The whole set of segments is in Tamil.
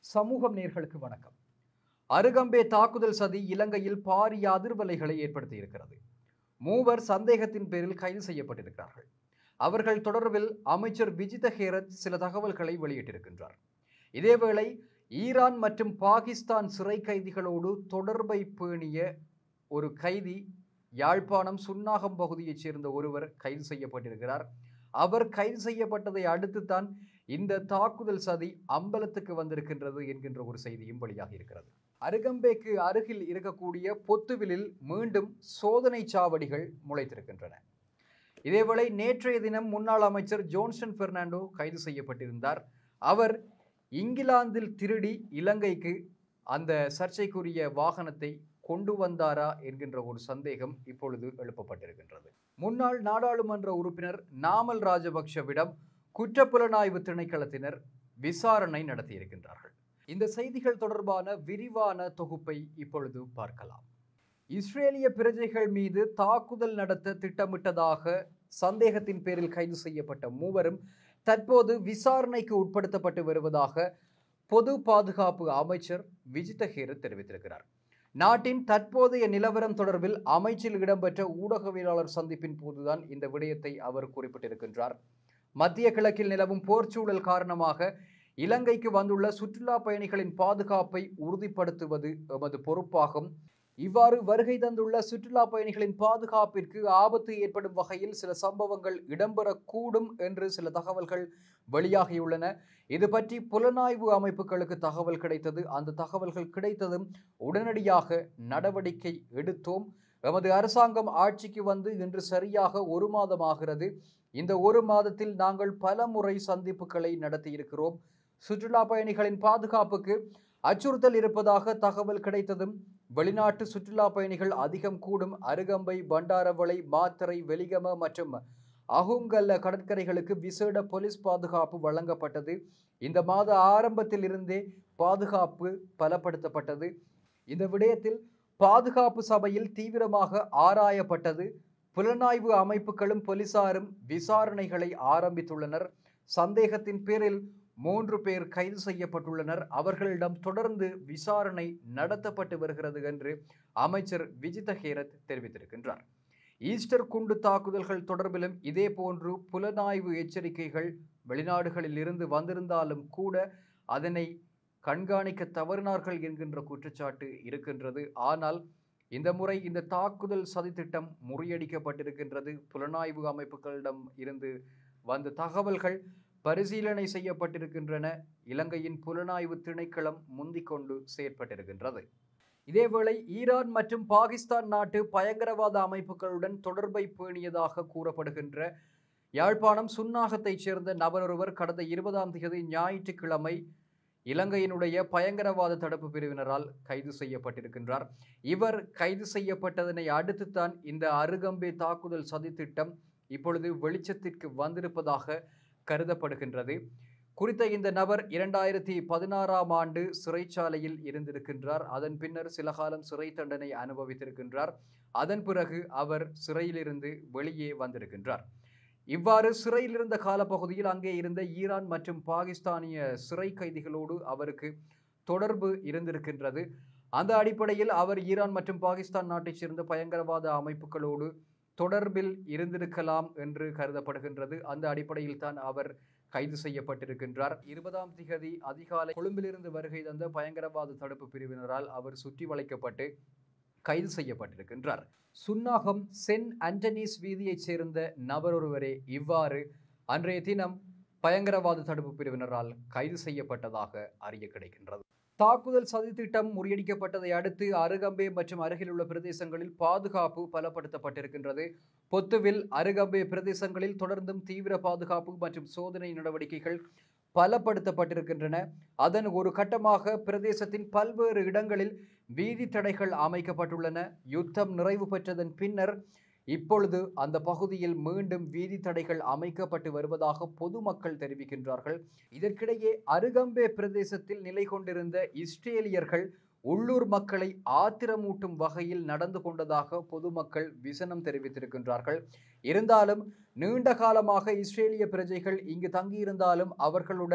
சமூகம் நேர்களுக்கு வணக்கம் அருகம்பே தாக்குதல் சதி இலங்கையில் பாரிய அதிர்வலைகளை ஏற்படுத்தி இருக்கிறது மூவர் சந்தேகத்தின் பேரில் கைது செய்யப்பட்டிருக்கிறார்கள் அவர்கள் தொடர்பில் அமைச்சர் விஜித ஹேரத் சில தகவல்களை வெளியிட்டிருக்கின்றார் இதேவேளை ஈரான் மற்றும் பாகிஸ்தான் சிறை கைதிகளோடு தொடர்பை பேணிய ஒரு கைதி யாழ்ப்பாணம் சுன்னாகம் பகுதியைச் சேர்ந்த ஒருவர் கைது செய்யப்பட்டிருக்கிறார் அவர் கைது செய்யப்பட்டதை அடுத்துத்தான் இந்த தாக்குதல் சதி அம்பலத்துக்கு வந்திருக்கின்றது என்கின்ற ஒரு செய்தியும் வெளியாகி இருக்கிறது அருகம்பேக்கு அருகில் இருக்கக்கூடிய பொத்துவிலில் மீண்டும் சோதனை சாவடிகள் முளைத்திருக்கின்றன இதேவேளை நேற்றைய தினம் முன்னாள் அமைச்சர் ஜோன்சன் பெர்னாண்டோ கைது செய்யப்பட்டிருந்தார் அவர் இங்கிலாந்தில் திருடி இலங்கைக்கு அந்த சர்ச்சைக்குரிய வாகனத்தை கொண்டு வந்தாரா என்கின்ற ஒரு சந்தேகம் இப்பொழுது எழுப்பப்பட்டிருக்கின்றது முன்னாள் நாடாளுமன்ற உறுப்பினர் நாமல் ராஜபக்ஷவிடம் குற்றப்புலனாய்வு திணைக்களத்தினர் விசாரணை நடத்தியிருக்கின்றார்கள் இந்த செய்திகள் தொடர்பான விரிவான தொகுப்பை இப்பொழுது பார்க்கலாம் இஸ்ரேலிய பிரஜைகள் மீது தாக்குதல் நடத்த திட்டமிட்டதாக சந்தேகத்தின் பேரில் கைது செய்யப்பட்ட மூவரும் தற்போது விசாரணைக்கு உட்படுத்தப்பட்டு வருவதாக பொது பாதுகாப்பு அமைச்சர் விஜித ஹேரத் தெரிவித்திருக்கிறார் நாட்டின் தற்போதைய நிலவரம் தொடர்பில் அமைச்சில் இடம்பெற்ற ஊடகவியலாளர் சந்திப்பின் போதுதான் இந்த விடயத்தை அவர் குறிப்பிட்டிருக்கின்றார் மத்திய கிழக்கில் நிலவும் போர்ச்சூழல் காரணமாக இலங்கைக்கு வந்துள்ள சுற்றுலா பயணிகளின் பாதுகாப்பை உறுதிப்படுத்துவது எமது பொறுப்பாகும் இவ்வாறு வருகை தந்துள்ள சுற்றுலா பயணிகளின் பாதுகாப்பிற்கு ஆபத்து ஏற்படும் வகையில் சில சம்பவங்கள் இடம்பெறக்கூடும் என்று சில தகவல்கள் வெளியாகியுள்ளன இது பற்றி புலனாய்வு அமைப்புகளுக்கு தகவல் கிடைத்தது அந்த தகவல்கள் கிடைத்ததும் உடனடியாக நடவடிக்கை எடுத்தோம் எமது அரசாங்கம் ஆட்சிக்கு வந்து இன்று சரியாக ஒரு மாதமாகிறது இந்த ஒரு மாதத்தில் நாங்கள் பல முறை சந்திப்புகளை நடத்தியிருக்கிறோம் சுற்றுலா பயணிகளின் பாதுகாப்புக்கு அச்சுறுத்தல் இருப்பதாக தகவல் கிடைத்ததும் வெளிநாட்டு சுற்றுலா பயணிகள் அதிகம் கூடும் அருகம்பை பண்டாரவளை மாத்தறை வெலிகம மற்றும் அகுங்கல்ல கடற்கரைகளுக்கு விசேட போலீஸ் பாதுகாப்பு வழங்கப்பட்டது இந்த மாத ஆரம்பத்தில் இருந்தே பாதுகாப்பு பலப்படுத்தப்பட்டது இந்த விடயத்தில் பாதுகாப்பு சபையில் தீவிரமாக ஆராயப்பட்டது புலனாய்வு அமைப்புகளும் போலீசாரும் விசாரணைகளை ஆரம்பித்துள்ளனர் சந்தேகத்தின் பேரில் மூன்று பேர் கைது செய்யப்பட்டுள்ளனர் அவர்களிடம் தொடர்ந்து விசாரணை நடத்தப்பட்டு வருகிறது என்று அமைச்சர் விஜித ஹேரத் தெரிவித்திருக்கின்றார் ஈஸ்டர் குண்டு தாக்குதல்கள் தொடர்பிலும் இதே போன்று புலனாய்வு எச்சரிக்கைகள் வெளிநாடுகளில் இருந்து வந்திருந்தாலும் கூட அதனை கண்காணிக்க தவறினார்கள் என்கின்ற குற்றச்சாட்டு இருக்கின்றது ஆனால் இந்த முறை இந்த தாக்குதல் சதித்திட்டம் முறியடிக்கப்பட்டிருக்கின்றது புலனாய்வு அமைப்புகளிடம் இருந்து வந்த தகவல்கள் பரிசீலனை செய்யப்பட்டிருக்கின்றன இலங்கையின் புலனாய்வு திணைக்களம் முந்திக்கொண்டு செயற்பட்டிருக்கின்றது இதேவேளை ஈரான் மற்றும் பாகிஸ்தான் நாட்டு பயங்கரவாத அமைப்புகளுடன் தொடர்பை பேணியதாக கூறப்படுகின்ற யாழ்ப்பாணம் சுன்னாகத்தைச் சேர்ந்த நபரொருவர் கடந்த இருபதாம் தேதி ஞாயிற்றுக்கிழமை இலங்கையினுடைய பயங்கரவாத தடுப்பு பிரிவினரால் கைது செய்யப்பட்டிருக்கின்றார் இவர் கைது செய்யப்பட்டதனை அடுத்துத்தான் இந்த அருகம்பே தாக்குதல் சதித்திட்டம் இப்பொழுது வெளிச்சத்திற்கு வந்திருப்பதாக கருதப்படுகின்றது குறித்த இந்த நபர் இரண்டாயிரத்தி பதினாறாம் ஆண்டு சிறைச்சாலையில் இருந்திருக்கின்றார் அதன் பின்னர் சில காலம் சிறை தண்டனை அனுபவித்திருக்கின்றார் அதன் பிறகு அவர் சிறையிலிருந்து வெளியே வந்திருக்கின்றார் இவ்வாறு சிறையில் இருந்த காலப்பகுதியில் அங்கே இருந்த ஈரான் மற்றும் பாகிஸ்தானிய சிறை கைதிகளோடு அவருக்கு தொடர்பு இருந்திருக்கின்றது அந்த அடிப்படையில் அவர் ஈரான் மற்றும் பாகிஸ்தான் நாட்டைச் சேர்ந்த பயங்கரவாத அமைப்புகளோடு தொடர்பில் இருந்திருக்கலாம் என்று கருதப்படுகின்றது அந்த அடிப்படையில் தான் அவர் கைது செய்யப்பட்டிருக்கின்றார் இருபதாம் திகதி அதிகாலை கொழும்பிலிருந்து வருகை தந்த பயங்கரவாத தடுப்பு பிரிவினரால் அவர் சுற்றி வளைக்கப்பட்டு கைது செய்யப்பட்டிருக்கின்றார் சுன்னாகம் சென்ட் ஆண்டனிஸ் வீதியைச் சேர்ந்த நபரொருவரே இவ்வாறு அன்றைய தினம் பயங்கரவாத தடுப்பு பிரிவினரால் கைது செய்யப்பட்டதாக அறிய கிடைக்கின்றது தாக்குதல் சதித்திட்டம் முறியடிக்கப்பட்டதை அடுத்து அருகம்பே மற்றும் அருகிலுள்ள பிரதேசங்களில் பாதுகாப்பு பலப்படுத்தப்பட்டிருக்கின்றது பொத்துவில் அருகம்பே பிரதேசங்களில் தொடர்ந்தும் தீவிர பாதுகாப்பு மற்றும் சோதனை நடவடிக்கைகள் பலப்படுத்தப்பட்டிருக்கின்றன அதன் ஒரு கட்டமாக பிரதேசத்தின் பல்வேறு இடங்களில் வீதி தடைகள் அமைக்கப்பட்டுள்ளன யுத்தம் நிறைவு பெற்றதன் பின்னர் இப்பொழுது அந்த பகுதியில் மீண்டும் வீதி தடைகள் அமைக்கப்பட்டு வருவதாக பொதுமக்கள் தெரிவிக்கின்றார்கள் இதற்கிடையே அருகம்பே பிரதேசத்தில் நிலை கொண்டிருந்த இஸ்ரேலியர்கள் உள்ளூர் மக்களை ஆத்திரமூட்டும் வகையில் நடந்து கொண்டதாக பொதுமக்கள் விசனம் தெரிவித்திருக்கின்றார்கள் இருந்தாலும் நீண்ட காலமாக இஸ்ரேலிய பிரஜைகள் இங்கு தங்கியிருந்தாலும் அவர்களுடன்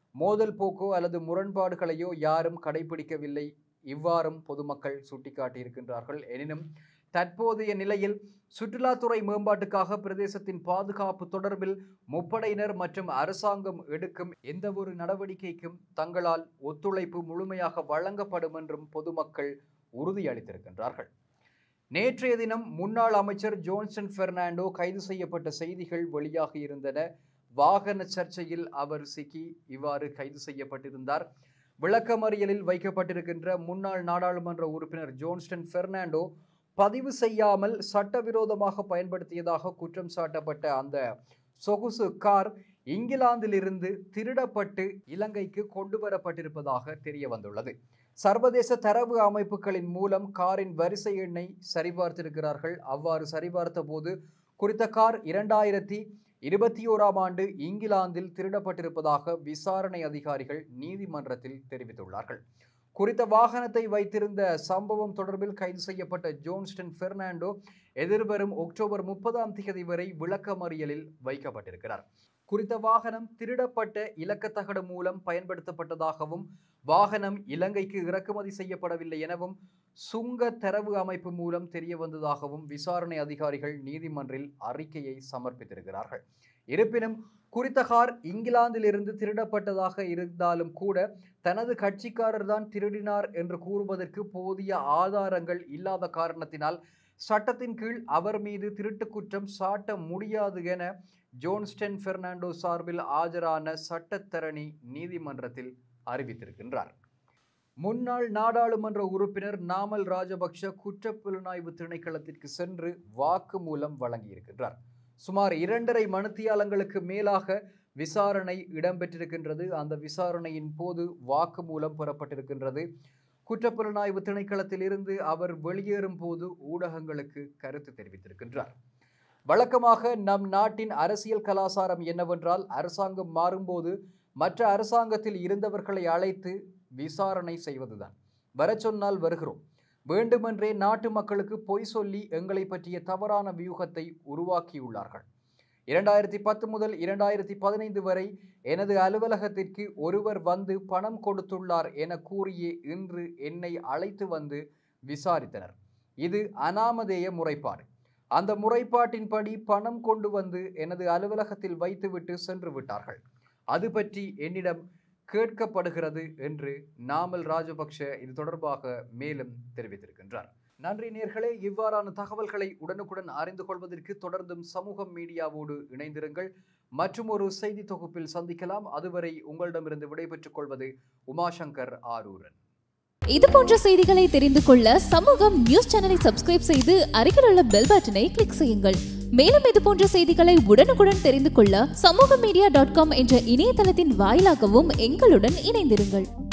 மோதல் போக்கோ அல்லது முரண்பாடுகளையோ யாரும் கடைபிடிக்கவில்லை இவ்வாறும் பொதுமக்கள் சுட்டிக்காட்டியிருக்கின்றார்கள் எனினும் தற்போதைய நிலையில் சுற்றுலாத்துறை மேம்பாட்டுக்காக பிரதேசத்தின் பாதுகாப்பு தொடர்பில் முப்படையினர் மற்றும் அரசாங்கம் எடுக்கும் எந்தவொரு நடவடிக்கைக்கும் தங்களால் ஒத்துழைப்பு முழுமையாக வழங்கப்படும் என்றும் பொதுமக்கள் உறுதியளித்திருக்கின்றார்கள் நேற்றைய தினம் முன்னாள் அமைச்சர் ஜோன்சன் பெர்னாண்டோ கைது செய்யப்பட்ட செய்திகள் வெளியாகி இருந்தன வாகன சர்ச்சையில் அவர் சிக்கி இவ்வாறு கைது செய்யப்பட்டிருந்தார் விளக்கமறியலில் வைக்கப்பட்டிருக்கின்ற முன்னாள் நாடாளுமன்ற உறுப்பினர் ஜோன்ஸ்டன் பெர்னாண்டோ பதிவு செய்யாமல் சட்டவிரோதமாக பயன்படுத்தியதாக குற்றம் சாட்டப்பட்ட அந்த சொகுசு கார் இங்கிலாந்திலிருந்து திருடப்பட்டு இலங்கைக்கு கொண்டு வரப்பட்டிருப்பதாக தெரிய வந்துள்ளது சர்வதேச தரவு அமைப்புகளின் மூலம் காரின் வரிசை எண்ணை சரிபார்த்திருக்கிறார்கள் அவ்வாறு சரிபார்த்த போது குறித்த கார் இரண்டாயிரத்தி இருபத்தி ஓராம் ஆண்டு இங்கிலாந்தில் திருடப்பட்டிருப்பதாக விசாரணை அதிகாரிகள் நீதிமன்றத்தில் தெரிவித்துள்ளார்கள் குறித்த வாகனத்தை வைத்திருந்த சம்பவம் தொடர்பில் கைது செய்யப்பட்ட ஜோன்ஸ்டன் பெர்னாண்டோ எதிர்வரும் அக்டோபர் முப்பதாம் தேதி வரை விளக்கமறியலில் வைக்கப்பட்டிருக்கிறார் குறித்த வாகனம் திருடப்பட்ட இலக்கத்தகடு மூலம் பயன்படுத்தப்பட்டதாகவும் வாகனம் இலங்கைக்கு இறக்குமதி செய்யப்படவில்லை எனவும் சுங்க தரவு அமைப்பு மூலம் தெரிய வந்ததாகவும் விசாரணை அதிகாரிகள் நீதிமன்றில் அறிக்கையை சமர்ப்பித்திருக்கிறார்கள் இருப்பினும் குறித்த கார் இங்கிலாந்திலிருந்து திருடப்பட்டதாக இருந்தாலும் கூட தனது கட்சிக்காரர் தான் திருடினார் என்று கூறுவதற்கு போதிய ஆதாரங்கள் இல்லாத காரணத்தினால் சட்டத்தின் கீழ் அவர் மீது திருட்டு குற்றம் சாட்ட முடியாது என ஜோன்ஸ்டன் பெர்னாண்டோ சார்பில் ஆஜரான சட்டத்தரணி நீதிமன்றத்தில் அறிவித்திருக்கின்றார் முன்னாள் நாடாளுமன்ற உறுப்பினர் நாமல் ராஜபக்ஷ குற்றப்புலனாய்வு திணைக்களத்திற்கு சென்று வாக்குமூலம் வழங்கியிருக்கின்றார் சுமார் இரண்டரை மணித்தியாலங்களுக்கு மேலாக விசாரணை இடம்பெற்றிருக்கின்றது அந்த விசாரணையின் போது வாக்குமூலம் பெறப்பட்டிருக்கின்றது குற்றப்புலனாய்வு திணைக்களத்தில் இருந்து அவர் வெளியேறும் போது ஊடகங்களுக்கு கருத்து தெரிவித்திருக்கின்றார் வழக்கமாக நம் நாட்டின் அரசியல் கலாசாரம் என்னவென்றால் அரசாங்கம் மாறும்போது மற்ற அரசாங்கத்தில் இருந்தவர்களை அழைத்து விசாரணை செய்வதுதான் வர சொன்னால் வருகிறோம் வேண்டுமென்றே நாட்டு மக்களுக்கு பொய் சொல்லி எங்களை பற்றிய தவறான வியூகத்தை உருவாக்கியுள்ளார்கள் இரண்டாயிரத்தி பத்து முதல் இரண்டாயிரத்தி பதினைந்து வரை எனது அலுவலகத்திற்கு ஒருவர் வந்து பணம் கொடுத்துள்ளார் என கூறியே இன்று என்னை அழைத்து வந்து விசாரித்தனர் இது அனாமதேய முறைப்பாடு அந்த முறைப்பாட்டின்படி பணம் கொண்டு வந்து எனது அலுவலகத்தில் வைத்துவிட்டு சென்று விட்டார்கள் அது பற்றி என்னிடம் கேட்கப்படுகிறது என்று நாமல் ராஜபக்ஷ இது தொடர்பாக மேலும் தெரிவித்திருக்கின்றார் நன்றி நேர்களே இவ்வாறான தகவல்களை உடனுக்குடன் அறிந்து கொள்வதற்கு தொடர்ந்தும் சமூக மீடியாவோடு இணைந்திருங்கள் மற்றும் ஒரு செய்தி தொகுப்பில் சந்திக்கலாம் அதுவரை உங்களிடமிருந்து விடைபெற்றுக் கொள்வது உமாசங்கர் ஆரூரன் இது போன்ற செய்திகளை தெரிந்து கொள்ள சமூகம் நியூஸ் சேனலை சப்ஸ்கிரைப் செய்து அருகில் உள்ள பெல் பட்டனை கிளிக் செய்யுங்கள் மேலும் இது போன்ற செய்திகளை உடனுக்குடன் தெரிந்து கொள்ள சமூக மீடியா டாட் காம் என்ற இணையதளத்தின் வாயிலாகவும் எங்களுடன் இணைந்திருங்கள்